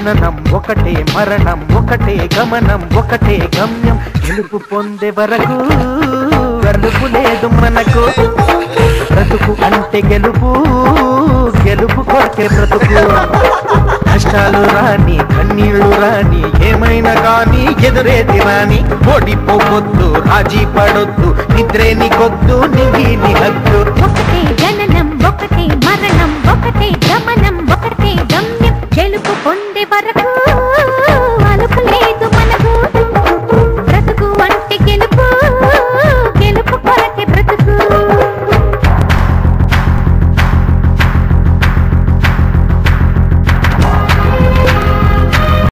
జననం ఒకటే మరణం ఒకటే గమనం ఒకటే గమ్యం గెలుపు పొందే వరకు గెలుపు లేదు మనకు బ్రతుకు అంటే గెలుపు గెలుపు కొరకే బ్రతుకు కష్టాలు రాని కన్నీళ్లు రాని ఏమైనా కానీ ఎదురేది రాని ఓడిపోవద్దు రాజీ పడొద్దు నిద్రే నీకొద్దు నింగి నిహద్దు ఒకటే జననం ఒకటే మరణం ఒకటే గమనం ఒకటే గమ్యం గెలుపు పొందే వరకు